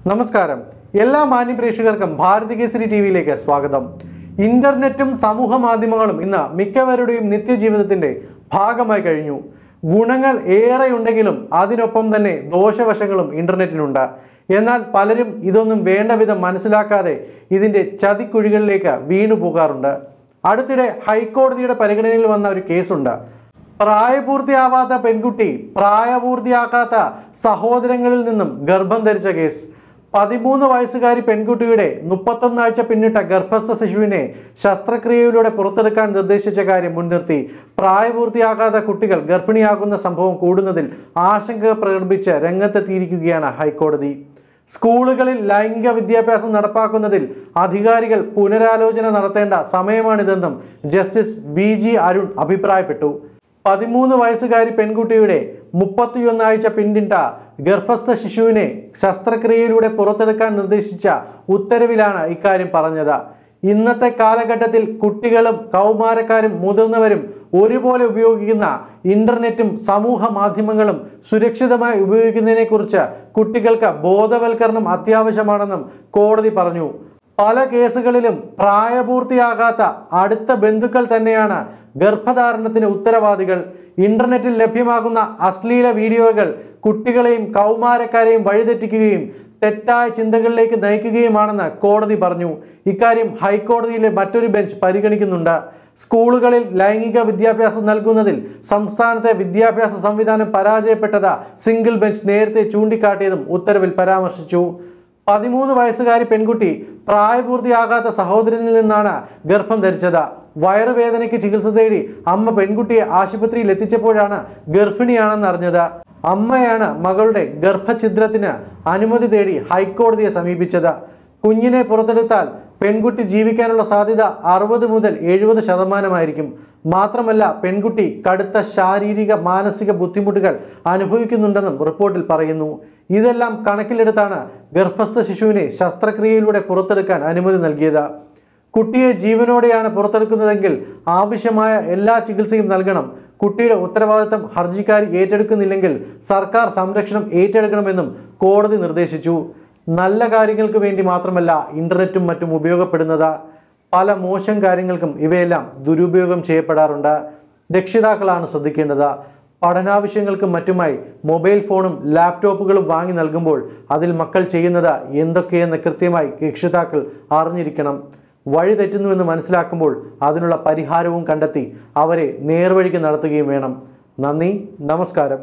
നമസ്കാരം എല്ലാ മാന്യപ്രേക്ഷകർക്കും ഭാരതി കേസരി ടി വിയിലേക്ക് സ്വാഗതം ഇന്റർനെറ്റും സമൂഹ മാധ്യമങ്ങളും ഇന്ന് മിക്കവരുടെയും നിത്യജീവിതത്തിന്റെ ഭാഗമായി കഴിഞ്ഞു ഗുണങ്ങൾ ഏറെയുണ്ടെങ്കിലും അതിനൊപ്പം തന്നെ ദോഷവശങ്ങളും ഇന്റർനെറ്റിനുണ്ട് എന്നാൽ പലരും ഇതൊന്നും വേണ്ട വിധം മനസ്സിലാക്കാതെ ഇതിന്റെ ചതിക്കുഴികളിലേക്ക് വീണു പോകാറുണ്ട് അടുത്തിടെ ഹൈക്കോടതിയുടെ പരിഗണനയിൽ വന്ന ഒരു കേസുണ്ട് പ്രായപൂർത്തിയാവാത്ത പെൺകുട്ടി പ്രായപൂർത്തിയാക്കാത്ത സഹോദരങ്ങളിൽ നിന്നും ഗർഭം ധരിച്ച കേസ് പതിമൂന്ന് വയസ്സുകാരി പെൺകുട്ടിയുടെ മുപ്പത്തൊന്നാഴ്ച പിന്നിട്ട ഗർഭസ്ഥ ശിശുവിനെ ശസ്ത്രക്രിയയിലൂടെ പുറത്തെടുക്കാൻ നിർദ്ദേശിച്ച കാര്യം മുൻനിർത്തി പ്രായപൂർത്തിയാകാത്ത കുട്ടികൾ ഗർഭിണിയാകുന്ന സംഭവം കൂടുന്നതിൽ ആശങ്ക പ്രകടിപ്പിച്ച് രംഗത്തെത്തിയിരിക്കുകയാണ് ഹൈക്കോടതി സ്കൂളുകളിൽ ലൈംഗിക വിദ്യാഭ്യാസം നടപ്പാക്കുന്നതിൽ അധികാരികൾ പുനരാലോചന നടത്തേണ്ട സമയമാണിതെന്നും ജസ്റ്റിസ് വി ജി അരുൺ അഭിപ്രായപ്പെട്ടു പതിമൂന്ന് വയസ്സുകാരി പെൺകുട്ടിയുടെ മുപ്പത്തിയൊന്നാഴ്ച പിന്നിട്ട ഗർഭസ്ഥ ശിശുവിനെ ശസ്ത്രക്രിയയിലൂടെ പുറത്തെടുക്കാൻ നിർദ്ദേശിച്ച ഉത്തരവിലാണ് ഇക്കാര്യം പറഞ്ഞത് ഇന്നത്തെ കാലഘട്ടത്തിൽ കുട്ടികളും കൗമാരക്കാരും മുതിർന്നവരും ഒരുപോലെ ഉപയോഗിക്കുന്ന ഇന്റർനെറ്റും സമൂഹ മാധ്യമങ്ങളും സുരക്ഷിതമായി ഉപയോഗിക്കുന്നതിനെക്കുറിച്ച് കുട്ടികൾക്ക് ബോധവൽക്കരണം അത്യാവശ്യമാണെന്നും കോടതി പറഞ്ഞു പല കേസുകളിലും പ്രായപൂർത്തിയാകാത്ത അടുത്ത ബന്ധുക്കൾ തന്നെയാണ് ഗർഭധാരണത്തിന് ഉത്തരവാദികൾ ഇന്റർനെറ്റിൽ ലഭ്യമാകുന്ന അശ്ലീല വീഡിയോകൾ കുട്ടികളെയും കൗമാരക്കാരെയും വഴിതെറ്റിക്കുകയും തെറ്റായ ചിന്തകളിലേക്ക് നയിക്കുകയുമാണെന്ന് കോടതി പറഞ്ഞു ഇക്കാര്യം ഹൈക്കോടതിയിലെ മറ്റൊരു ബെഞ്ച് പരിഗണിക്കുന്നുണ്ട് സ്കൂളുകളിൽ ലൈംഗിക വിദ്യാഭ്യാസം നൽകുന്നതിൽ സംസ്ഥാനത്തെ വിദ്യാഭ്യാസ സംവിധാനം പരാജയപ്പെട്ടത് സിംഗിൾ ബെഞ്ച് നേരത്തെ ചൂണ്ടിക്കാട്ടിയതും ഉത്തരവിൽ പരാമർശിച്ചു പതിമൂന്ന് വയസ്സുകാരി പെൺകുട്ടി പ്രായപൂർത്തിയാകാത്ത സഹോദരനിൽ നിന്നാണ് ഗർഭം ധരിച്ചത് വയറുവേദനയ്ക്ക് ചികിത്സ തേടി അമ്മ പെൺകുട്ടിയെ ആശുപത്രിയിൽ എത്തിച്ചപ്പോഴാണ് ഗർഭിണിയാണെന്ന് അറിഞ്ഞത് അമ്മയാണ് മകളുടെ ഗർഭഛിദ്രത്തിന് അനുമതി തേടി ഹൈക്കോടതിയെ സമീപിച്ചത് കുഞ്ഞിനെ പുറത്തെടുത്താൽ പെൺകുട്ടി ജീവിക്കാനുള്ള സാധ്യത അറുപത് മുതൽ എഴുപത് ശതമാനമായിരിക്കും മാത്രമല്ല പെൺകുട്ടി കടുത്ത ശാരീരിക മാനസിക ബുദ്ധിമുട്ടുകൾ അനുഭവിക്കുന്നുണ്ടെന്നും റിപ്പോർട്ടിൽ പറയുന്നു ഇതെല്ലാം കണക്കിലെടുത്താണ് ഗർഭസ്ഥ ശിശുവിനെ ശസ്ത്രക്രിയയിലൂടെ പുറത്തെടുക്കാൻ അനുമതി നൽകിയത് കുട്ടിയെ ജീവനോടെയാണ് പുറത്തെടുക്കുന്നതെങ്കിൽ ആവശ്യമായ എല്ലാ ചികിത്സയും നൽകണം കുട്ടിയുടെ ഉത്തരവാദിത്തം ഹർജിക്കാരി ഏറ്റെടുക്കുന്നില്ലെങ്കിൽ സർക്കാർ സംരക്ഷണം ഏറ്റെടുക്കണമെന്നും കോടതി നിർദ്ദേശിച്ചു നല്ല കാര്യങ്ങൾക്ക് വേണ്ടി മാത്രമല്ല ഇന്റർനെറ്റും മറ്റും ഉപയോഗപ്പെടുന്നത് പല മോശം കാര്യങ്ങൾക്കും ഇവയെല്ലാം ദുരുപയോഗം ചെയ്യപ്പെടാറുണ്ട് രക്ഷിതാക്കളാണ് ശ്രദ്ധിക്കേണ്ടത് പഠനാവശ്യങ്ങൾക്കും മറ്റുമായി മൊബൈൽ ഫോണും ലാപ്ടോപ്പുകളും വാങ്ങി നൽകുമ്പോൾ അതിൽ മക്കൾ ചെയ്യുന്നത് എന്തൊക്കെയെന്ന് കൃത്യമായി രക്ഷിതാക്കൾ അറിഞ്ഞിരിക്കണം വഴി തെറ്റുന്നുവെന്ന് മനസ്സിലാക്കുമ്പോൾ അതിനുള്ള പരിഹാരവും കണ്ടെത്തി അവരെ നേർവഴിക്ക് നടത്തുകയും വേണം നന്ദി നമസ്കാരം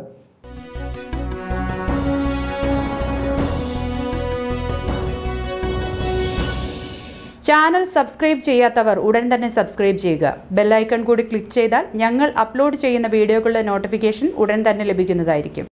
ചാനൽ സബ്സ്ക്രൈബ് ചെയ്യാത്തവർ ഉടൻ തന്നെ സബ്സ്ക്രൈബ് ചെയ്യുക ബെല്ലൈക്കൺ കൂടി ക്ലിക്ക് ചെയ്താൽ ഞങ്ങൾ അപ്ലോഡ് ചെയ്യുന്ന വീഡിയോകളുടെ നോട്ടിഫിക്കേഷൻ ഉടൻ തന്നെ ലഭിക്കുന്നതായിരിക്കും